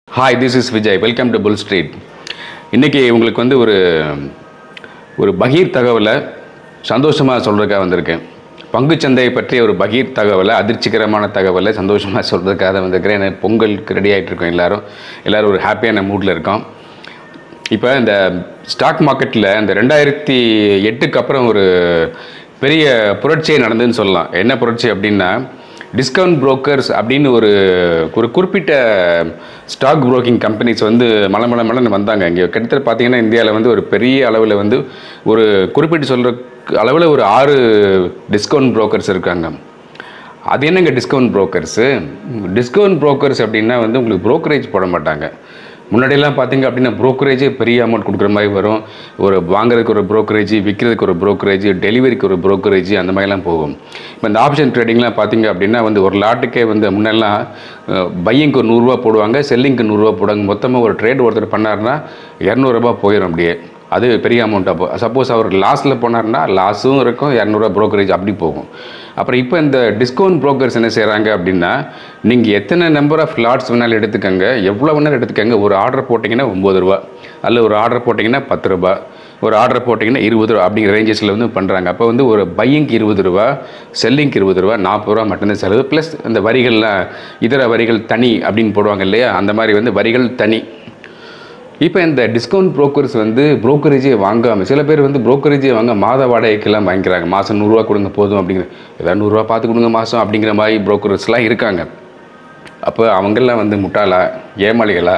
Hi this is Vijay welcome to Bull Street இன்றைக்கி உங்களுக்கு வந்து ஒரு ஒரு பகீர் தகவலை சந்தோஷமாக சொல்கிறதுக்காக வந்திருக்கேன் பங்குச்சந்தையை பற்றிய ஒரு பகீர் தகவலை அதிர்ச்சிகரமான தகவலை சந்தோஷமாக சொல்கிறதுக்காக வந்திருக்கிறேன் எனக்கு பொங்கலுக்கு ரெடி ஆகிட்டு இருக்கோம் எல்லாரும் எல்லோரும் ஒரு ஹாப்பியான மூடில் இருக்கோம் இப்போ இந்த ஸ்டாக் மார்க்கெட்டில் இந்த ரெண்டாயிரத்தி எட்டுக்கு அப்புறம் ஒரு பெரிய புரட்சியே நடந்ததுன்னு சொல்லலாம் என்ன புரட்சி அப்படின்னா டிஸ்கவுண்ட் புரோக்கர்ஸ் அப்படின்னு ஒரு ஒரு குறிப்பிட்ட ஸ்டாக் புரோக்கிங் கம்பெனிஸ் வந்து மலை மலை மலைன்னு வந்தாங்க இங்கே கிட்டத்தட்ட பார்த்தீங்கன்னா இந்தியாவில் வந்து ஒரு பெரிய அளவில் வந்து ஒரு குறிப்பிட்டு சொல்கிற அளவில் ஒரு ஆறு டிஸ்கவுண்ட் புரோக்கர்ஸ் இருக்காங்க அது என்னங்க டிஸ்கவுண்ட் புரோக்கர்ஸு டிஸ்கவுண்ட் புரோக்கர்ஸ் அப்படின்னா வந்து உங்களுக்கு brokerage போட மாட்டாங்க முன்னாடியெல்லாம் பார்த்தீங்க அப்படின்னா brokerage பெரிய அமௌண்ட் கொடுக்குற மாதிரி வரும் ஒரு வாங்குறதுக்கு ஒரு brokerage விற்கிறதுக்கு ஒரு brokerage டெலிவரிக்கு ஒரு brokerage அந்த மாதிரிலாம் போகும் இப்போ இந்த ஆப்ஷன் ட்ரேடிங்லாம் பார்த்தீங்க அப்படின்னா வந்து ஒரு லாட்டுக்கே வந்து முன்னெல்லாம் பையிங்க்கு ஒரு நூறுரூவா போடுவாங்க செல்லிங்க்கு நூறுரூவா போடுவாங்க மொத்தமாக ஒரு ட்ரேட் ஒருத்தர் பண்ணாருன்னா இரநூறுபா போயிடும் அப்படியே அது பெரிய அமௌண்ட்டாக போ சப்போஸ் அவர் லாஸில் போனார்னா லாஸும் இருக்கும் இரநூறுவா brokerage அப்படி போகும் அப்புறம் இப்போ இந்த டிஸ்கவுண்ட் brokers என்ன செய்கிறாங்க அப்படின்னா நீங்கள் எத்தனை நம்பர் ஆஃப் லாட்ஸ் வேணாலும் எடுத்துக்கோங்க எவ்வளோ வேணாலும் எடுத்துக்கோங்க ஒரு ஆர்டர் போட்டிங்கன்னா ஒம்பது ரூபா அல்ல ஒரு ஆர்டர் போட்டிங்கன்னா பத்து ரூபா ஒரு ஆர்டர் போட்டிங்கன்னா இருபது ரூபா அப்படிங்கிற ரேஞ்சஸில் வந்து பண்ணுறாங்க அப்போ வந்து ஒரு பையிங்க்கு இருபது ரூபா செல்லிங்க்கு இருபது ரூபா நாற்பது ரூபா மட்டும்தான் செலவு ப்ளஸ் இந்த வரிகள்லாம் இதர வரிகள் தனி அப்படின்னு போடுவாங்க இல்லையா அந்த மாதிரி வந்து வரிகள் தனி இப்போ இந்த டிஸ்கவுண்ட் brokers வந்து brokerage வாங்காமல் சில பேர் வந்து brokerage வாங்க மாத வாடகைக்கெல்லாம் வாங்கிக்கிறாங்க மாதம் நூறுரூவா கொடுங்க போதும் அப்படிங்கிற ஏதாவது நூறுரூவா பார்த்து கொடுங்க மாதம் அப்படிங்கிற மாதிரி புரோக்கர்ஸ்லாம் இருக்காங்க அப்போ அவங்கெல்லாம் வந்து முட்டாளா ஏமாளிகளா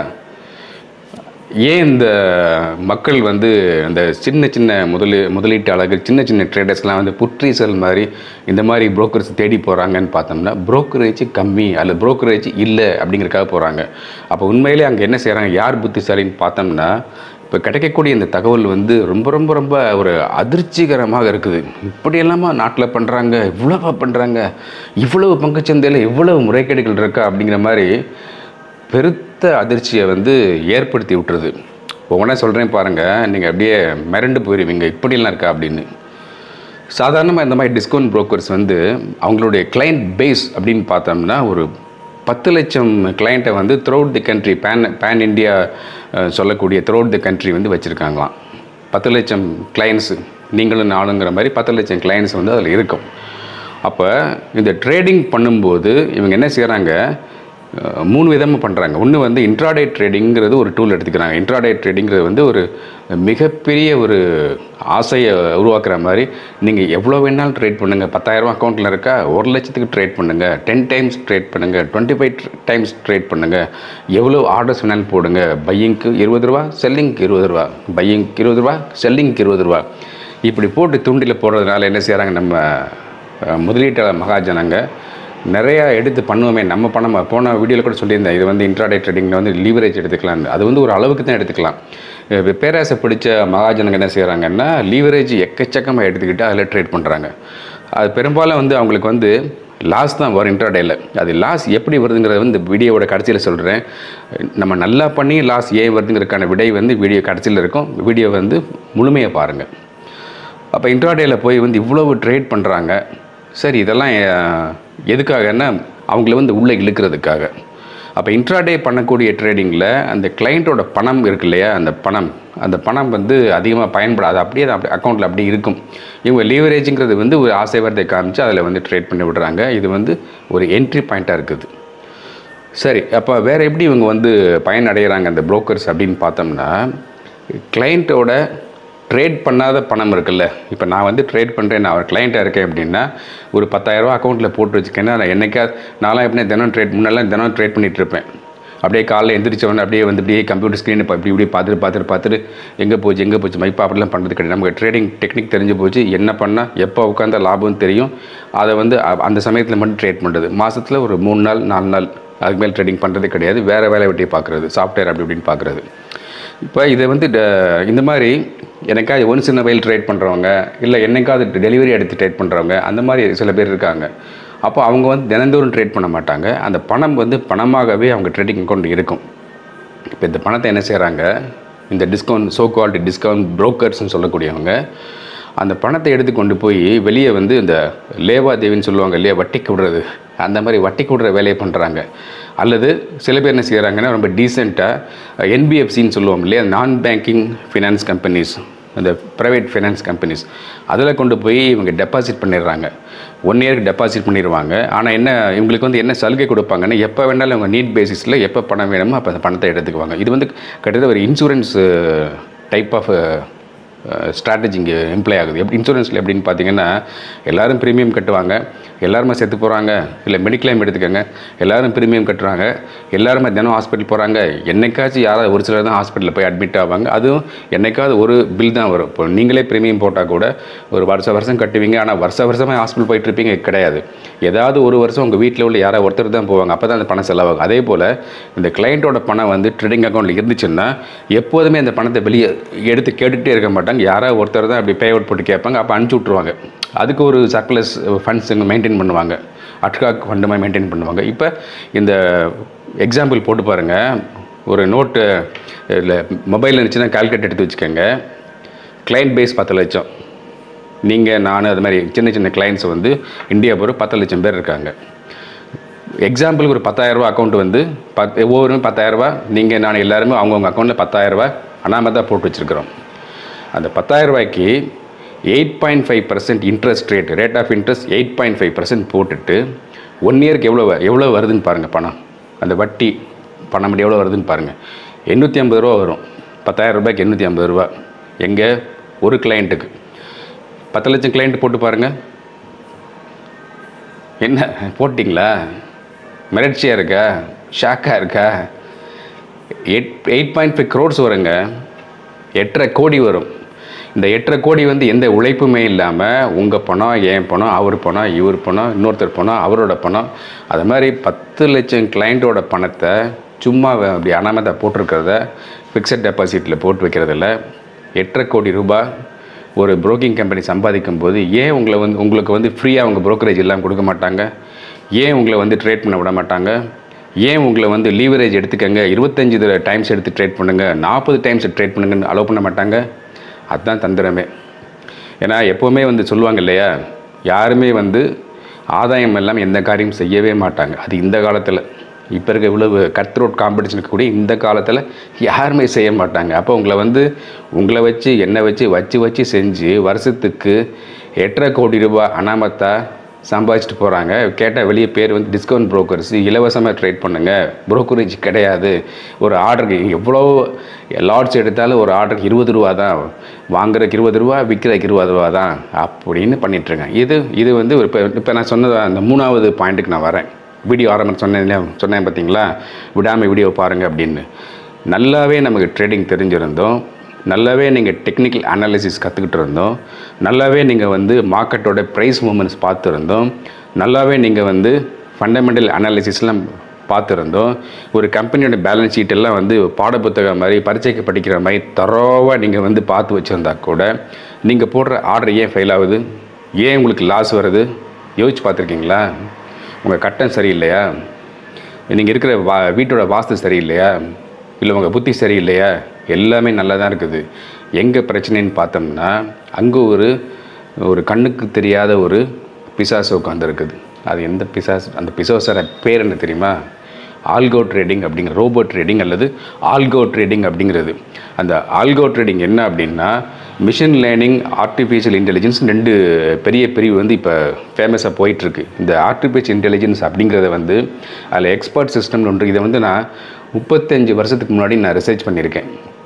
ஏன் இந்த மக்கள் வந்து அந்த சின்ன சின்ன முதலீ முதலீட்டாளர்கள் சின்ன சின்ன ட்ரேடர்ஸ்லாம் வந்து புற்றீசல் மாதிரி இந்த மாதிரி புரோக்கர்ஸ் தேடி போகிறாங்கன்னு பார்த்தோம்னா brokerage கம்மி அல்ல brokerage இல்லை அப்படிங்கிறக்காக போகிறாங்க அப்போ உண்மையிலே அங்கே என்ன செய்கிறாங்க யார் புத்திசாலின்னு பார்த்தோம்னா இப்போ கிடைக்கக்கூடிய இந்த தகவல் வந்து ரொம்ப ரொம்ப ரொம்ப ஒரு அதிர்ச்சிகரமாக இருக்குது இப்படியெல்லாமா நாட்டில் பண்ணுறாங்க இவ்வளவா பண்ணுறாங்க இவ்வளவு பங்குச்சந்தையில் இவ்வளவு முறைகேடுகள் இருக்கா அப்படிங்கிற மாதிரி பெருத்த அதிர்ச்சியை வந்து ஏற்படுத்தி விட்டுருது ஒவ்வொன்றா சொல்கிறேன் பாருங்கள் நீங்கள் அப்படியே மிரண்டு போயிடுவீங்க இப்படிலாம் இருக்கா அப்படின்னு சாதாரணமாக இந்த மாதிரி டிஸ்கவுண்ட் brokers வந்து அவங்களுடைய கிளைண்ட் பேஸ் அப்படின்னு பார்த்தோம்னா ஒரு பத்து லட்சம் கிளைண்ட்டை வந்து throughout the country pan pan India சொல்லக்கூடிய த்ரூஅவுட் தி கண்ட்ரி வந்து வச்சுருக்காங்களாம் பத்து லட்சம் கிளைண்ட்ஸு நீங்களும் நானுங்கிற மாதிரி பத்து லட்சம் கிளைண்ட்ஸ் வந்து அதில் இருக்கும் அப்போ இந்த ட்ரேடிங் பண்ணும்போது இவங்க என்ன செய்கிறாங்க அஹ் மூணு விதமாக பண்ணுறாங்க ஒன்று வந்து இன்ட்ராடே ட்ரேடிங்கிறது ஒரு டூல் எடுத்துக்கிறாங்க இன்ட்ராடே ட்ரேடிங்கிறது வந்து ஒரு மிகப்பெரிய ஒரு ஆசையை உருவாக்குற மாதிரி நீங்கள் எவ்வளோ வேணாலும் ட்ரேட் பண்ணுங்கள் பத்தாயிரரூபா அக்கௌண்ட்டில் இருக்கா ஒரு லட்சத்துக்கு ட்ரேட் பண்ணுங்கள் டென் டைம்ஸ் ட்ரேட் பண்ணுங்கள் டுவெண்ட்டி ஃபைவ் டைம்ஸ் ட்ரேட் பண்ணுங்கள் எவ்வளோ ஆர்டர்ஸ் வேணாலும் போடுங்க பையிங்க்கு இருபது ரூபா செல்லிங்க்கு இருபது ரூபா பையிங்க்கு இருபது ரூபா செல்லிங்க்கு இருபது ரூபா இப்படி போட்டு தூண்டில் போடுறதுனால என்ன செய்கிறாங்க நம்ம அஹ், முதலீட்டாளர் மகாஜனங்க நிறையா எடுத்து பண்ணுவோமே நம்ம பணம் போன வீடியோவில் கூட சொல்லியிருந்தேன் இது வந்து இன்ட்ராடே ட்ரேடிங்கில் வந்து லீவரேஜ் எடுத்துக்கலாம் அது வந்து ஒரு அளவுக்கு தான் எடுத்துக்கலாம் இப்போ பேராசை பிடிச்ச மகாஜனங்க என்ன செய்கிறாங்கன்னா லீவரேஜ் எக்கச்சக்கமாக எடுத்துக்கிட்டு அதில் ட்ரேட் பண்ணுறாங்க அது பெரும்பாலும் வந்து அவங்களுக்கு வந்து லாஸ் தான் வரும் இன்ட்ராடேயில் அது லாஸ் எப்படி வருதுங்கிறத வந்து இந்த வீடியோவோட கடைசியில் சொல்கிறேன் நம்ம நல்லா பண்ணி லாஸ் ஏன் வருதுங்கிறதுக்கான விடை வந்து வீடியோ கடைசியில் இருக்கும் வீடியோ வந்து முழுமையாக பாருங்கள் அப்போ இன்ட்ராடேயில் போய் வந்து இவ்வளவு ட்ரேட் பண்ணுறாங்க சரி இதெல்லாம் அஹ், எதுக்காகன்னா அவங்கள வந்து உள்ளே இழுக்கிறதுக்காக அப்போ இன்ட்ராடே பண்ணக்கூடிய ட்ரேடிங்கில் அந்த கிளைண்ட்டோட பணம் இருக்கு இல்லையா அந்த பணம் அந்த பணம் வந்து அதிகமாக பயன்படாது அப்படியே தான் அப்படி அக்கௌண்ட்டில் அப்படி இருக்கும் இவங்க லீவரேஜுங்கிறது வந்து ஒரு ஆசை வார்த்தை காமிச்சு அதில் வந்து ட்ரேட் பண்ணி விடுறாங்க இது வந்து ஒரு என்ட்ரி பாயிண்ட்டாக இருக்குது சரி அப்போ வேறு எப்படி இவங்க வந்து பயன் அடைகிறாங்க அந்த brokers அப்படின்னு பார்த்தோம்னா கிளைண்ட்டோட ட்ரேட் பண்ணாத பணம் இருக்குல்ல இப்போ நான் வந்து ட்ரேட் பண்ணுறேன் நான் ஒரு கிளைண்ட்டாக இருக்கேன் அப்படின்னா ஒரு பத்தாயிரரூபா அக்கௌண்ட்டில் போட்டு வச்சுக்கேன்னா நான் என்னைக்காவது நான்லாம் எப்படின்னா தினம் ட்ரேட் முன்னெல்லாம் தினம் ட்ரேட் பண்ணிட்டு இருப்பேன் அப்படியே காலைல எந்திரிச்சவொடனே அப்படியே வந்து அப்படியே கம்ப்யூட்டர் ஸ்க்ரீனை இப்படி இப்படி பார்த்துட்டு பார்த்துட்டு பார்த்துட்டு எங்கே போச்சு எங்கே போச்சு மைப்பா அப்படிலாம் பண்ணுறது கிடையாது நமக்கு ட்ரேடிங் டெக்னிக் தெரிஞ்சு போச்சு என்ன பண்ணால் எப்போ உட்காந்தா லாபம் தெரியும் அதை வந்து அ- அந்த சமயத்தில் மட்டும் ட்ரேட் பண்ணுறது மாதத்தில் ஒரு மூணு நாள் நாலு நாள் அதுக்கு மேல் ட்ரேடிங் பண்ணுறதே கிடையாது வேறு வேலை வெட்டி பார்க்குறது சாஃப்ட்வேர் அப்படி இப்படின்னு பார்க்குறது இப்போ இதை வந்து ட- இந்த மாதிரி எனக்காவது ஒன்ஸ் இன் வயல் ட்ரேட் பண்ணுறவங்க இல்லை என்னைக்காவது டெலிவரி எடுத்து ட்ரேட் பண்ணுறவங்க அந்த மாதிரி சில பேர் இருக்காங்க அப்போ அவங்க வந்து தினந்தோறும் ட்ரேட் பண்ண மாட்டாங்க அந்த பணம் வந்து பணமாகவே அவங்க ட்ரேடிங் அக்கௌண்ட் இருக்கும் இப்போ இந்த பணத்தை என்ன செய்கிறாங்க இந்த டிஸ்கவுண்ட் சோ குவாலிட்டி டிஸ்கவுண்ட் புரோக்கர்ஸ்னு சொல்லக்கூடியவங்க அந்த பணத்தை எடுத்து கொண்டு போய் வெளியே வந்து இந்த லேவாதேவின்னு சொல்லுவாங்க இல்லையா வட்டிக்கு விடுறது அந்த மாதிரி வட்டிக்கு விடுற வேலையை பண்ணுறாங்க அல்லது சில பேர் என்ன செய்கிறாங்கன்னா ரொம்ப டீசெண்டாக என்பிஎஃப்சின்னு சொல்லுவோம் இல்லையா நான் பேங்கிங் ஃபினான்ஸ் கம்பெனிஸ் அந்த ப்ரைவேட் ஃபைனான்ஸ் கம்பெனிஸ் அதில் கொண்டு போய் இவங்க டெபாசிட் பண்ணிடுறாங்க ஒன் இயருக்கு டெபாசிட் பண்ணிடுவாங்க ஆனால் என்ன இவங்களுக்கு வந்து என்ன சலுகை கொடுப்பாங்கன்னா எப்போ வேணாலும் அவங்க நீட் பேசிஸில் எப்போ பணம் வேணுமோ அப்போ அந்த பணத்தை எடுத்துக்குவாங்க இது வந்து கிட்டத்தட்ட ஒரு இன்சூரன்ஸ் டைப் ஆஃப் ஸ்ட்ராட்டஜி இங்கே எம்ப்ளாய் ஆகுது எப்படி இன்சூரன்ஸில் எப்படின்னு பார்த்தீங்கன்னா எல்லாரும் ப்ரீமியம் கட்டுவாங்க எல்லாருமே செத்து போகிறாங்க இல்லை மெடிக்ளைம் எடுத்துக்கோங்க எல்லாரும் ப்ரீமியம் கட்டுறாங்க எல்லாருமே தினம் ஹாஸ்பிட்டல் போகிறாங்க என்னைக்காச்சும் யாராவது ஒரு சிலர் தான் ஹாஸ்பிட்டலில் போய் அட்மிட் ஆவாங்க அதுவும் என்னைக்காவது ஒரு பில் தான் வரும் இப்போ நீங்களே ப்ரீமியம் போட்டால் கூட ஒரு வருஷ வருஷம் கட்டுவீங்க ஆனால் வருஷ வருஷமாக ஹாஸ்பிட்டல் போயிட்டு இருப்பீங்க கிடையாது ஏதாவது ஒரு வருஷம் உங்கள் வீட்டில் உள்ள யாராவது ஒருத்தர் தான் போவாங்க அப்போ தான் அந்த பணம் செலவாகும் அதே போல் இந்த கிளைண்ட்டோட பணம் வந்து ட்ரேடிங் அக்கௌண்ட்டில் இருந்துச்சுன்னா எப்போதுமே அந்த பணத்தை வெளியே எடுத்து கேட்டுகிட்டே இருக்க மாட்டாங்க யாராவது ஒருத்தர் தான் அப்படி பே அவுட் போட்டு கேட்பாங்க அப்போ அனுப்பிச்சி விட்ருவாங்க அதுக்கு ஒரு சர்க்குலஸ் ஃபண்ட்ஸ் மெயின்டைன் பண்ணுவாங்க அட்காக் ஃபண்டு மாதிரி மெயின்டைன் பண்ணுவாங்க இப்போ இந்த எக்ஸாம்பிள் போட்டு பாருங்கள் ஒரு நோட்டு இல்லை மொபைல் இருந்துச்சுன்னா கால்குலேட் எடுத்து வச்சுக்கோங்க கிளைண்ட் பேஸ் பத்து லட்சம் நீங்கள் நான் அது மாதிரி சின்ன சின்ன கிளைண்ட்ஸ் வந்து இந்தியா பூரா பத்து லட்சம் பேர் இருக்காங்க எக்ஸாம்பிளுக்கு ஒரு பத்தாயிரரூபா அக்கௌண்ட் வந்து பத் ஒவ்வொருமே பத்தாயிரரூபா நீங்கள் நான் எல்லாருமே அவங்கவுங்க அக்கௌண்ட்டில் பத்தாயிரரூபா அனாமதாக போட்டு வச்சுருக்கிறோம் அந்த பத்தாயிரரூபாய்க்கு eight point five percent interest rate rate of interest eight point five percent போட்டுட்டு ஒன் இயருக்கு எவ்வளோ வ- எவ்வளோ வருதுன்னு பாருங்கள் பணம் அந்த வட்டி பணம் மட்டும் எவ்வளோ வருதுன்னு பாருங்கள் எண்ணூற்றி ஐம்பது ரூபா வரும் பத்தாயிரம் ரூபாய்க்கு எண்ணூற்றி ஐம்பது ரூபா எங்கே ஒரு கிளைண்ட்டுக்கு பத்து லட்சம் கிளைண்ட் போட்டு பாருங்கள் என்ன போட்டிங்களா மிரட்சியாக இருக்கா ஷாக்காக இருக்கா eight eight point five crores வருங்க எட்டரை கோடி வரும் இந்த எட்டரை கோடி வந்து எந்த உழைப்புமே இல்லாமல் உங்கள் பணம் என் பணம் அவர் பணம் இவர் பணம் இன்னொருத்தர் பணம் அவரோட பணம் அது மாதிரி பத்து லட்சம் கிளைண்ட்டோட பணத்தை சும்மா வ- அப்படி அனாமதா போட்டிருக்கிறத ஃபிக்ஸட் டெபாசிட்டில் போட்டு வைக்கிறதில்ல எட்டரை கோடி ரூபாய் ஒரு broking கம்பெனி சம்பாதிக்கும் போது ஏன் உங்களை வந்து உங்களுக்கு வந்து ஃப்ரீயாக அவங்க brokerage எல்லாம் கொடுக்க மாட்டாங்க ஏன் உங்களை வந்து ட்ரேட் பண்ண விட மாட்டாங்க ஏன் உங்களை வந்து லீவரேஜ் எடுத்துக்கங்க இருபத்தஞ்சி டைம்ஸ் எடுத்து ட்ரேட் பண்ணுங்க நாற்பது டைம்ஸ் ட்ரேட் பண்ணுங்கன்னு அலோவ் பண்ண மாட்டாங்க அதுதான் தந்திரமே ஏன்னா எப்போவுமே வந்து சொல்லுவாங்க இல்லையா யாருமே வந்து ஆதாயம் எல்லாம் எந்த காரியம் செய்யவே மாட்டாங்க அது இந்த காலத்தில் இப்போ இருக்க இவ்வளவு கட் த்ரோட் காம்படிஷனுக்கு கூட இந்த காலத்தில் யாருமே செய்ய மாட்டாங்க அப்போ உங்களை வந்து உங்களை வச்சு என்னை வச்சு வச்சு வச்சு செஞ்சு வருஷத்துக்கு எட்டரை கோடி ரூபாய் அனாமத்தா சம்பாதிச்சுட்டு போகிறாங்க கேட்டால் வெளியே பேர் வந்து டிஸ்கவுண்ட் புரோக்கர்ஸ் இலவசமாக ட்ரேட் பண்ணுங்கள் brokerage கிடையாது ஒரு ஆர்டருக்கு எவ்வளோ லாட்ஸ் எடுத்தாலும் ஒரு ஆர்டருக்கு இருபது ரூபா தான் வாங்குறதுக்கு இருபது ரூபா விற்கிறதுக்கு இருபது ரூபா தான் அப்படின்னு பண்ணிகிட்ருக்கேன் இது இது வந்து ஒரு இப்போ இப்போ நான் சொன்னது அந்த மூணாவது பாயிண்ட்டுக்கு நான் வரேன் வீடியோ ஆரம்பம் சொன்னேன் இல்லையா? சொன்னேன் பார்த்தீங்களா விடாமல் வீடியோ பாருங்கள் அப்படின்னு நல்லாவே நமக்கு ட்ரேடிங் தெரிஞ்சிருந்தோம் நல்லாவே நீங்கள் டெக்னிக்கல் அனாலிசிஸ் கற்றுக்கிட்டு இருந்தோம் நல்லாவே நீங்கள் வந்து மார்க்கெட்டோட ப்ரைஸ் மூமெண்ட்ஸ் பார்த்துருந்தோம் நல்லாவே நீங்கள் வந்து ஃபண்டமெண்டல் அனாலிசிஸ்லாம் பார்த்துருந்தோம் ஒரு கம்பெனியோட பேலன்ஸ் ஷீட் எல்லாம் வந்து பாடப்புத்தகம் மாதிரி பரீட்சைக்கு படிக்கிற மாதிரி தரோவாக நீங்கள் வந்து பார்த்து வச்சுருந்தா கூட நீங்கள் போடுற ஆர்டர் ஏன் ஃபெயில் ஆகுது ஏன் உங்களுக்கு லாஸ் வருது யோசிச்சு பார்த்துருக்கீங்களா உங்கள் கட்டம் சரியில்லையா நீங்கள் இருக்கிற வா வீட்டோட வாஸ்து சரியில்லையா இல்லை உங்கள் புத்தி சரியில்லையா எல்லாமே நல்லா தான் இருக்குது எங்கே பிரச்சனைன்னு பார்த்தோம்னா அங்கே ஒரு ஒரு கண்ணுக்கு தெரியாத ஒரு பிசாசு உட்காந்துருக்குது அது எந்த பிசாஸ் அந்த பிசாசோட பேர் என்ன தெரியுமா ஆல்கோ ட்ரேடிங் அப்படிங்கிற ரோபோ ட்ரேடிங் அல்லது ஆல்கோ ட்ரேடிங் அப்படிங்கிறது அந்த ஆல்கோ ட்ரேடிங் என்ன அப்படின்னா மிஷின் லேர்னிங் ஆர்டிஃபிஷியல் இன்டெலிஜென்ஸ் ரெண்டு பெரிய பிரிவு வந்து இப்போ ஃபேமஸாக போயிட்டுருக்கு இந்த ஆர்டிஃபிஷியல் இன்டெலிஜென்ஸ் அப்படிங்கிறத வந்து அதில் எக்ஸ்பர்ட் சிஸ்டம்னு ஒன்று இதை வந்து நான் முப்பத்தஞ்சு வருஷத்துக்கு முன்னாடி நான் ரிசர்ச் பண்ணியிருக்கேன்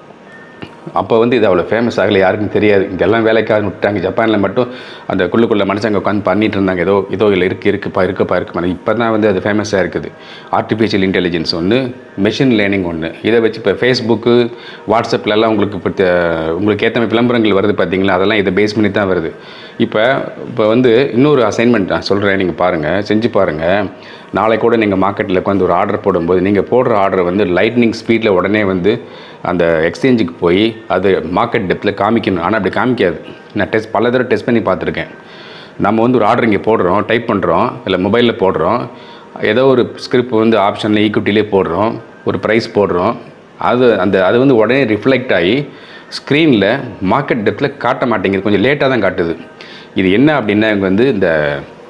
அப்போ வந்து இது அவ்வளோ ஃபேமஸ் ஆகலை யாருக்கும் தெரியாது இங்கெல்லாம் வேலைக்காக விட்டாங்க ஜப்பானில் மட்டும் அந்த குள்ளுக்குள்ள மனுஷங்க உட்காந்து பண்ணிட்டு இருந்தாங்க ஏதோ ஏதோ இல்லை இருக்கு இருக்குப்பா இருக்குப்பா இருக்குப்பா இப்போ தான் வந்து அது ஃபேமஸாக இருக்குது ஆர்டிஃபிஷியல் இன்டெலிஜென்ஸ் ஒன்று மெஷின் லேர்னிங் ஒன்று இதை வச்சு இப்போ ஃபேஸ்புக்கு வாட்ஸ்அப்லலாம் உங்களுக்கு இப்போ த- உங்களுக்கு ஏற்ற மாதிரி விளம்பரங்கள் வருது பார்த்தீங்களா அதெல்லாம் இதை பேஸ் பண்ணி தான் வருது இப்போ இப்போ வந்து இன்னொரு அசைன்மெண்ட் நான் சொல்கிறேன் நீங்கள் பாருங்கள் செஞ்சு பாருங்கள் நாளை கூட நீங்கள் மார்க்கெட்டில் உட்காந்து ஒரு ஆர்டர் போடும்போது நீங்கள் போடுற ஆர்டர் வந்து லைட்னிங் ஸ்பீடில் உடனே வந்து அந்த எக்ஸ்சேஞ்சுக்கு போய் அது மார்க்கெட் டெப்த்தில் காமிக்கணும் ஆனால் அப்படி காமிக்காது நான் டெஸ்ட் பல தடவை டெஸ்ட் பண்ணி பார்த்துருக்கேன் நம்ம வந்து ஒரு ஆர்டர் இங்கே போடுறோம் டைப் பண்ணுறோம் இல்லை மொபைலில் போடுறோம் ஏதோ ஒரு ஸ்கிரிப்ட் வந்து ஆப்ஷனில் ஈக்குவிட்டிலே போடுறோம் ஒரு ப்ரைஸ் போடுறோம் அது அந்த அது வந்து உடனே ரிஃப்ளெக்ட் ஆகி ஸ்க்ரீனில் மார்க்கெட் டெப்த்தில் காட்ட மாட்டேங்குது கொஞ்சம் லேட்டாக தான் காட்டுது இது என்ன அப்படின்னா இங்க வந்து இந்த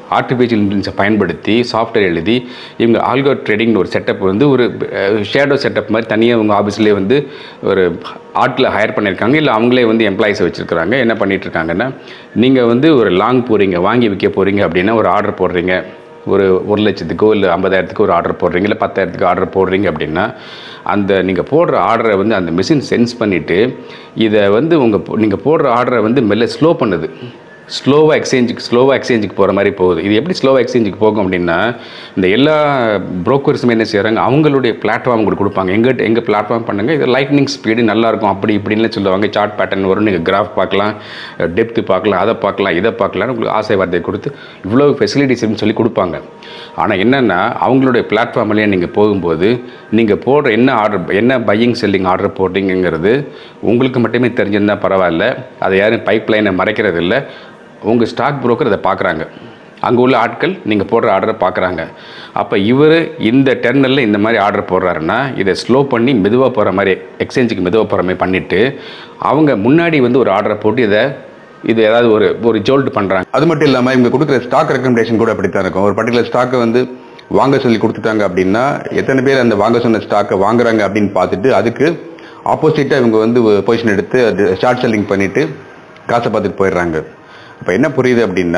ஆர்டிஃபிஷியல் இன்டெலிஜென்ஸை பயன்படுத்தி சாஃப்ட்வேர் எழுதி இவங்க ஆல்கோ ட்ரேடிங்னு ஒரு செட்டப் வந்து ஒரு ஷேடோ செட்டப் மாதிரி தனியாக அவங்க ஆஃபீஸ்லேயே வந்து ஒரு ஆட்களை ஹையர் பண்ணியிருக்காங்க இல்லை அவங்களே வந்து எம்ப்ளாயிஸை வச்சுருக்காங்க என்ன பண்ணிட்டு இருக்காங்கன்னா நீங்கள் வந்து ஒரு லாங் போகிறீங்க வாங்கி விற்க போகிறீங்க அப்படின்னா ஒரு ஆர்டர் போடுறீங்க ஒரு ஒரு லட்சத்துக்கோ இல்லை ஐம்பதாயிரத்துக்கோ ஒரு ஆர்டர் போடுறீங்க இல்லை பத்தாயிரத்துக்கு ஆர்டர் போடுறீங்க அப்படின்னா அந்த நீங்கள் போடுற ஆர்டரை வந்து அந்த மிஷின் சென்ஸ் பண்ணிவிட்டு இதை வந்து உங்கள் நீங்கள் போடுற ஆர்டரை வந்து மெல்ல ஸ்லோ பண்ணுது ஸ்லோவாக எக்ஸ்சேஞ்சுக்கு ஸ்லோவாக எக்ஸ்சேஞ்சுக்கு போகிற மாதிரி போகுது இது எப்படி ஸ்லோவாக எக்ஸ்சேஞ்சுக்கு போகும் அப்படின்னா இந்த எல்லா புரோக்கர்ஸுமே என்ன செய்கிறாங்க அவங்களுடைய பிளாட்ஃபார்ம் உங்களுக்கு கொடுப்பாங்க எங்கிட்ட எங்கள் பிளாட்ஃபார்ம் பண்ணுங்கள் இது லைட்னிங் ஸ்பீடு நல்லாயிருக்கும் அப்படி இப்படின்னு சொல்லுவாங்க சார்ட் பேட்டர்ன் வரும் நீங்கள் கிராஃப் பார்க்கலாம் டெப்த்து பார்க்கலாம் அதை பார்க்கலாம் இதை பார்க்கலாம்னு உங்களுக்கு ஆசை வார்த்தையை கொடுத்து இவ்வளோ ஃபெசிலிட்டிஸ்னு சொல்லி கொடுப்பாங்க ஆனால் என்னென்னா அவங்களுடைய பிளாட்ஃபார்ம்லேயே நீங்கள் போகும்போது நீங்கள் போடுற என்ன ஆர்டர் என்ன பையிங் செல்லிங் ஆர்டர் போடுறீங்கிறது உங்களுக்கு மட்டுமே தெரிஞ்சிருந்தால் பரவாயில்ல அதை யாரும் பைப் லைனை மறைக்கிறது இல்லை உங்கள் ஸ்டாக் புரோக்கர் அதை பார்க்குறாங்க அங்கே உள்ள ஆட்கள் நீங்கள் போடுற ஆர்டரை பார்க்குறாங்க அப்போ இவர் இந்த டெர்மினலில் இந்த மாதிரி ஆர்டர் போடுறாருன்னா இதை ஸ்லோ பண்ணி மெதுவாக போகிற மாதிரி எக்ஸ்சேஞ்சுக்கு மெதுவாக போகிற மாதிரி பண்ணிவிட்டு அவங்க முன்னாடி வந்து ஒரு ஆர்டரை போட்டு இதை இது ஏதாவது ஒரு ஒரு ஜோல்ட் பண்ணுறாங்க அது மட்டும் இல்லாமல் இவங்க கொடுக்குற ஸ்டாக் ரெக்கமெண்டேஷன் கூட அப்படித்தான் இருக்கும் ஒரு பர்டிகுலர் ஸ்டாக்கை வந்து வாங்க சொல்லி கொடுத்துட்டாங்க அப்படின்னா எத்தனை பேர் அந்த வாங்க சொன்ன ஸ்டாக்கை வாங்குறாங்க அப்படின்னு பார்த்துட்டு அதுக்கு ஆப்போசிட்டாக இவங்க வந்து பொசிஷன் எடுத்து அது ஷார்ட் செல்லிங் பண்ணிட்டு காசை பார்த்துட்டு போயிடுறாங்க அப்போ என்ன புரியுது அப்படின்னா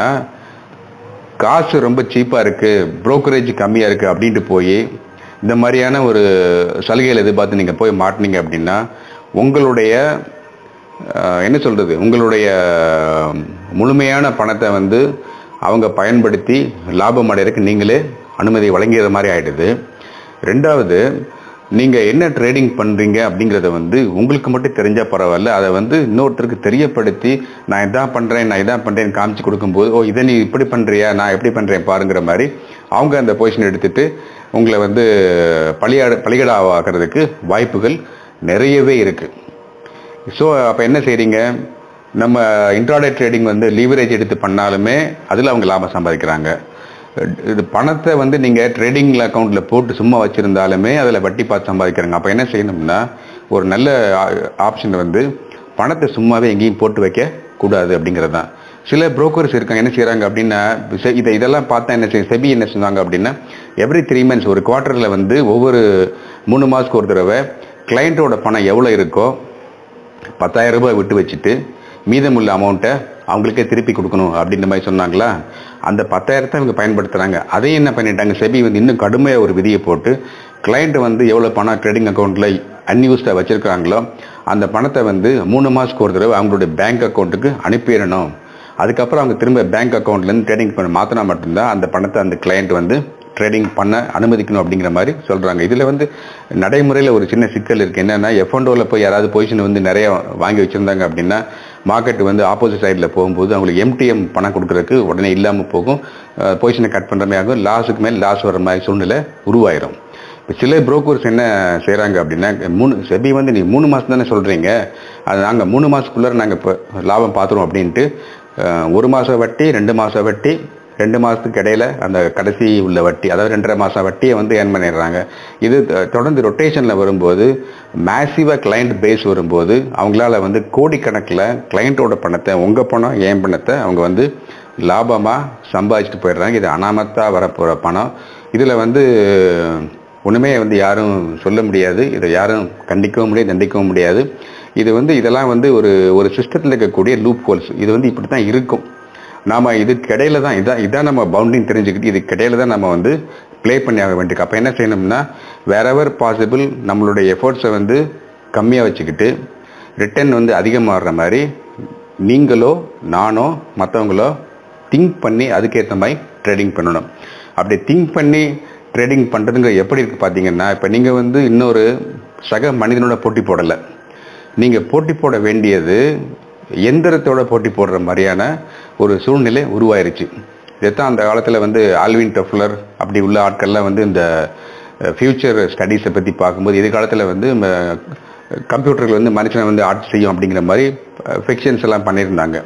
காசு ரொம்ப சீப்பாக இருக்குது brokerage கம்மியாக இருக்குது அப்படின்ட்டு போய் இந்த மாதிரியான ஒரு சலுகைகள் எதிர்பார்த்து நீங்கள் போய் மாட்டினீங்க அப்படின்னா உங்களுடைய அஹ், என்ன சொல்கிறது உங்களுடைய முழுமையான பணத்தை வந்து அவங்க பயன்படுத்தி லாபம் அடைறதுக்கு நீங்களே அனுமதி வழங்கிற மாதிரி ஆயிடுது ரெண்டாவது நீங்கள் என்ன ட்ரேடிங் பண்ணுறீங்க அப்படிங்கிறத வந்து உங்களுக்கு மட்டும் தெரிஞ்சால் பரவாயில்ல அதை வந்து இன்னொருத்தருக்கு தெரியப்படுத்தி நான் இதான் பண்ணுறேன் நான் இதான் பண்ணுறேன் காமிச்சு கொடுக்கும்போது ஓ இதை நீ இப்படி பண்ணுறியா நான் எப்படி பண்ணுறேன் பாருங்கிற மாதிரி அவங்க அந்த பொசிஷன் எடுத்துட்டு உங்களை வந்து பலியாட பலிகடாவாகிறதுக்கு வாய்ப்புகள் நிறையவே இருக்குது ஸோ அப்போ என்ன செய்றீங்க நம்ம இன்ட்ராடே ட்ரேடிங் வந்து லீவரேஜ் எடுத்து பண்ணாலுமே அதில் அவங்க லாபம் சம்பாதிக்கிறாங்க இது பணத்தை வந்து நீங்கள் ட்ரேடிங் அக்கௌண்ட்டில் போட்டு சும்மா வச்சுருந்தாலுமே அதில் வட்டி பார்த்து சம்பாதிக்கிறாங்க அப்போ என்ன செய்யணும்னா ஒரு நல்ல ஆப்ஷன் வந்து பணத்தை சும்மாவே எங்கேயும் போட்டு வைக்க கூடாது அப்படிங்கிறது தான் சில புரோக்கர்ஸ் இருக்காங்க என்ன செய்கிறாங்க அப்படின்னா செ- இதை இதெல்லாம் பார்த்தா என்ன செய்யும் செபி என்ன சொன்னாங்க அப்படின்னா எவ்ரி த்ரீ மந்த்ஸ் ஒரு குவார்ட்டரில் வந்து ஒவ்வொரு மூணு மாதத்துக்கு ஒரு தடவை கிளைண்ட்டோட பணம் எவ்வளோ இருக்கோ பத்தாயிரம் ரூபாய் விட்டு வச்சுட்டு மீதமுள்ள அமௌண்ட்டை அவங்களுக்கே திருப்பி கொடுக்கணும் அப்படின்ற மாதிரி சொன்னாங்களா அந்த பத்தாயிரத்தை அவங்க பயன்படுத்துகிறாங்க அதையும் என்ன பண்ணிட்டாங்க செபி வந்து இன்னும் கடுமையாக ஒரு விதியை போட்டு கிளைண்ட் வந்து எவ்வளோ பணம் ட்ரேடிங் அக்கௌண்ட்டில் அன்யூஸ்டாக வச்சுருக்காங்களோ அந்த பணத்தை வந்து மூணு மாதத்துக்கு ஒரு தடவை அவங்களுடைய பேங்க் அக்கௌண்ட்டுக்கு அனுப்பிடணும் அதுக்கப்புறம் அவங்க திரும்ப பேங்க் அக்கௌண்ட்லேருந்து ட்ரேடிங் பண்ண மாற்றினா மட்டும்தான் அந்த பணத்தை அந்த கிளைண்ட் வந்து ட்ரேடிங் பண்ண அனுமதிக்கணும் அப்படிங்கிற மாதிரி சொல்கிறாங்க இதில் வந்து நடைமுறையில் ஒரு சின்ன சிக்கல் இருக்குது என்னென்னா எஃப்என்டோவில் போய் யாராவது பொசிஷன் வந்து நிறைய வாங்கி வச்சுருந்தாங்க அப்படின்னா மார்க்கெட் வந்து ஆப்போசிட் சைடில் போகும்போது அவங்களுக்கு எம்டிஎம் பணம் கொடுக்குறதுக்கு உடனே இல்லாமல் போகும் பொசிஷனை கட் பண்ணுற மாதிரி ஆகும் லாஸுக்கு மேல் லாஸ் வர மாதிரி சூழ்நிலை உருவாயிரும் இப்போ சில புரோக்கர்ஸ் என்ன செய்கிறாங்க அப்படின்னா மூணு செபி வந்து நீ மூணு மாதம் தானே சொல்கிறீங்க அது நாங்கள் மூணு மாதத்துக்குள்ளார நாங்கள் இப்போ லாபம் பார்த்துருவோம் அப்படின்ட்டு அஹ், ஒரு மாதம் வட்டி ரெண்டு மாதம் வட்டி ரெண்டு மாதத்துக்கு இடையில அந்த கடைசி உள்ள வட்டி அதாவது ரெண்டரை மாதம் வட்டியை வந்து ஏர்ன் பண்ணிடுறாங்க இது அஹ், தொடர்ந்து ரொட்டேஷனில் வரும்போது மேசிவாக கிளைண்ட் பேஸ் வரும்போது அவங்களால வந்து கோடிக்கணக்கில் கிளைண்ட்டோட பணத்தை உங்கள் பணம் என் பணத்தை அவங்க வந்து லாபமாக சம்பாதிச்சுட்டு போயிடுறாங்க இது அனாமத்தாக வரப்போகிற பணம் இதில் வந்து ஒன்றுமே வந்து யாரும் சொல்ல முடியாது இதை யாரும் கண்டிக்கவும் முடியாது தண்டிக்கவும் முடியாது இது வந்து இதெல்லாம் வந்து ஒரு ஒரு சிஸ்டத்தில் இருக்கக்கூடிய லூப் ஹோல்ஸ் இது வந்து இப்படி தான் இருக்கும் நாம இதுக்கு இடையில தான் இதான் இதான் நம்ம பவுண்டிங் தெரிஞ்சுக்கிட்டு இதுக்கு இடையில தான் நம்ம வந்து ப்ளே பண்ணி ஆக வேண்டியிருக்கு அப்போ என்ன செய்யணும்னா வேறெவர் பாசிபிள் நம்மளுடைய எஃபர்ட்ஸை வந்து கம்மியாக வச்சுக்கிட்டு ரிட்டர்ன் வந்து அதிகமாகிற மாதிரி நீங்களோ நானோ மற்றவங்களோ திங்க் பண்ணி அதுக்கேற்ற மாதிரி ட்ரேடிங் பண்ணணும் அப்படி திங்க் பண்ணி ட்ரேடிங் பண்ணுறதுங்க எப்படி இருக்குது பார்த்தீங்கன்னா இப்போ நீங்கள் வந்து இன்னொரு சக மனிதனோட போட்டி போடலை நீங்கள் போட்டி போட வேண்டியது எந்திரத்தோட போட்டி போடுற மாதிரியான ஒரு சூழ்நிலை உருவாயிருச்சு இதைத்தான் அந்த காலத்தில் வந்து ஆல்வின் டஃப்லர் அப்படி உள்ள ஆட்கள்லாம் வந்து இந்த ஃப்யூச்சர் ஸ்டடீஸை பற்றி பார்க்கும்போது எதிர்காலத்தில் வந்து கம்ப்யூட்டர்கள் வந்து மனுஷனை வந்து ஆட்சி செய்யும் அப்படிங்கிற மாதிரி ஃபிக்ஷன்ஸ் எல்லாம் பண்ணியிருந்தாங்க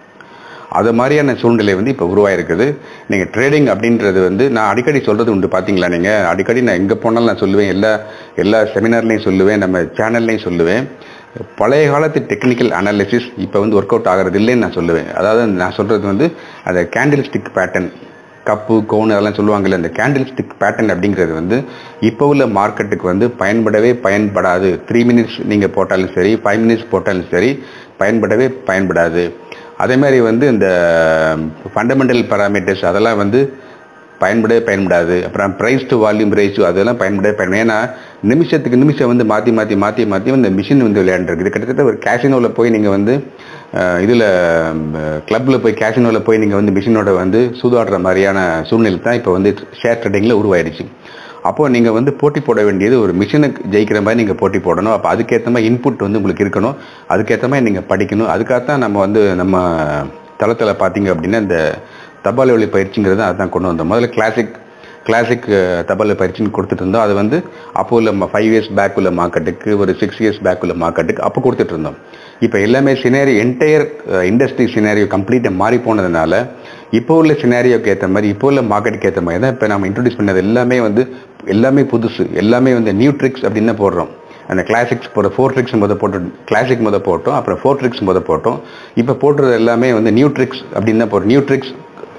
அது மாதிரியான சூழ்நிலை வந்து இப்போ உருவாயிருக்குது நீங்கள் ட்ரேடிங் அப்படின்றது வந்து நான் அடிக்கடி சொல்கிறது உண்டு பார்த்தீங்களா நீங்கள் அடிக்கடி நான் எங்கே போனாலும் நான் சொல்லுவேன் எல்லா எல்லா செமினார்லையும் சொல்லுவேன் நம்ம சேனல்லையும் சொல்லுவேன் பழைய காலத்து டெக்னிக்கல் அனாலிசிஸ் இப்போ வந்து ஒர்க் அவுட் ஆகிறது இல்லைன்னு நான் சொல்லுவேன் அதாவது நான் சொல்கிறது வந்து அந்த கேண்டில் ஸ்டிக் பேட்டர்ன் கப்பு கோன் அதெல்லாம் சொல்லுவாங்கல்ல இந்த கேண்டில் ஸ்டிக் பேட்டர்ன் அப்படிங்கிறது வந்து இப்போ உள்ள மார்க்கெட்டுக்கு வந்து பயன்படவே பயன்படாது த்ரீ மினிட்ஸ் நீங்கள் போட்டாலும் சரி ஃபைவ் மினிட்ஸ் போட்டாலும் சரி பயன்படவே பயன்படாது அதே மாதிரி வந்து இந்த ஃபண்டமெண்டல் பேராமீட்டர்ஸ் அதெல்லாம் வந்து பயன்படவே பயன்படாது அப்புறம் ப்ரைஸ் டு வால்யூம் ரேஷியோ அதெல்லாம் பயன்படவே பயன்படும் ஏன்னா நிமிஷத்துக்கு நிமிஷம் வந்து மாற்றி மாற்றி மாற்றி மாற்றி இந்த மிஷின் வந்து விளையாண்டுருக்கு இது கிட்டத்தட்ட ஒரு கேசினோவில் போய் நீங்கள் வந்து இதில் கிளப்பில் போய் கேசினோவில் போய் நீங்கள் வந்து மிஷினோட வந்து சூதாடுற மாதிரியான சூழ்நிலை தான் இப்போ வந்து ஷேர் ட்ரேடிங்கில் உருவாயிருச்சு அப்போது நீங்கள் வந்து போட்டி போட வேண்டியது ஒரு மிஷினுக்கு ஜெயிக்கிற மாதிரி நீங்கள் போட்டி போடணும் அப்போ அதுக்கேற்ற மாதிரி இன்புட் வந்து உங்களுக்கு இருக்கணும் அதுக்கேற்ற மாதிரி நீங்கள் படிக்கணும் அதுக்காகத்தான் நம்ம வந்து நம்ம தளத்தில் பார்த்தீங்க அப்படின்னா இந்த தபால் வழி பயிற்சிங்கிறது அதுதான் கொண்டு வந்தோம் முதல்ல கிளாசிக் கிளாசிக் தபால் பயிற்சின்னு கொடுத்துட்டு இருந்தோம் அது வந்து அப்போ உள்ள ஃபைவ் இயர்ஸ் பேக் உள்ள மார்க்கெட்டுக்கு ஒரு சிக்ஸ் இயர்ஸ் பேக் உள்ள மார்க்கெட்டுக்கு அப்போ கொடுத்துட்டு இருந்தோம் இப்போ எல்லாமே சினாரி என்டையர் இண்டஸ்ட்ரி சினாரியோ கம்ப்ளீட்டாக மாறி போனதுனால இப்போ உள்ள சினாரியோக்கு ஏற்ற மாதிரி இப்போ உள்ள மார்க்கெட்டுக்கு ஏற்ற மாதிரி தான் இப்போ நம்ம இன்ட்ரடியூஸ் பண்ணது எல்லாமே வந்து எல்லாமே புதுசு எல்லாமே வந்து நியூ ட்ரிக்ஸ் அப்படின்னு தான் போடுறோம் அந்த கிளாசிக்ஸ் போட ஃபோர் ட்ரிக்ஸ் முத போட்டு கிளாசிக் முத போட்டோம் அப்புறம் ஃபோர் ட்ரிக்ஸ் முத போட்டோம் இப்போ போட்டுறது எல்லாமே வந்து நியூ ட்ரிக்ஸ் அப்படின்னு தான் போடுறோம் நியூ ட்ரிக்ஸ்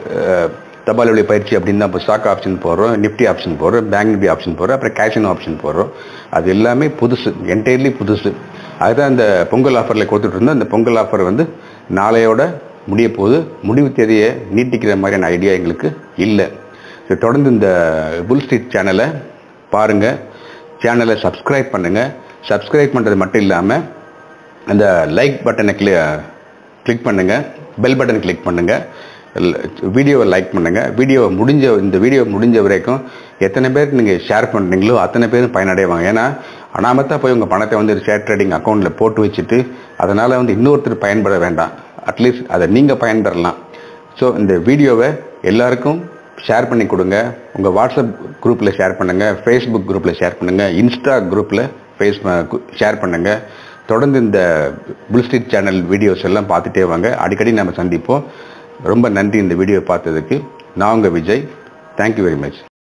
தபால் வழி பயிற்சி அப்படின்னு தான் இப்போ ஸ்டாக் ஆப்ஷன் போடுறோம் நிஃப்டி ஆப்ஷன் போடுறோம் பேங்க் நிஃப்டி ஆப்ஷன் போடுறோம் அப்புறம் கேஷின் ஆப்ஷன் போடுறோம் அது எல்லாமே புதுசு என்டையர்லி புதுசு அதுதான் இந்த பொங்கல் ஆஃபரில் கொடுத்துட்டு இருந்தோம் அந்த பொங்கல் ஆஃபர் வந்து நாளையோட முடிய போது முடிவு தேதியை நீட்டிக்கிற மாதிரியான ஐடியா எங்களுக்கு இல்லை ஸோ தொடர்ந்து இந்த புல் ஸ்ட்ரீட் சேனலை பாருங்கள் சேனலை சப்ஸ்கிரைப் பண்ணுங்கள் சப்ஸ்கிரைப் பண்ணுறது மட்டும் இல்லாமல் அந்த லைக் பட்டனை கிளி கிளிக் பண்ணுங்கள் பெல் பட்டன் கிளிக் பண்ணுங்கள் வீடியோவை லைக் பண்ணுங்கள் வீடியோ முடிஞ்ச இந்த வீடியோ முடிஞ்ச வரைக்கும் எத்தனை பேருக்கு நீங்கள் ஷேர் பண்ணுறீங்களோ அத்தனை பேரும் பயனடைவாங்க ஏன்னா அனாமத்தாக போய் உங்கள் பணத்தை வந்து ஷேர் ட்ரேடிங் அக்கௌண்ட்டில் போட்டு வச்சுட்டு அதனால் வந்து இன்னொருத்தர் பயன்பட வேண்டாம் அட்லீஸ்ட் அதை நீங்கள் பயன்பெறலாம் ஸோ இந்த வீடியோவை எல்லாருக்கும் ஷேர் பண்ணி கொடுங்க உங்கள் வாட்ஸ்அப் குரூப்பில் ஷேர் பண்ணுங்கள் ஃபேஸ்புக் குரூப்பில் ஷேர் பண்ணுங்கள் இன்ஸ்டா குரூப்பில் ஃபேஸ் ஷேர் பண்ணுங்கள் தொடர்ந்து இந்த புல் ஸ்ட்ரீட் சேனல் வீடியோஸ் எல்லாம் பார்த்துட்டே வாங்க அடிக்கடி நம்ம சந்திப்போம் ரொம்ப நன்றி இந்த வீடியோ பார்த்ததுக்கு நான் உங்கள் விஜய் தேங்க்யூ வெரி மச்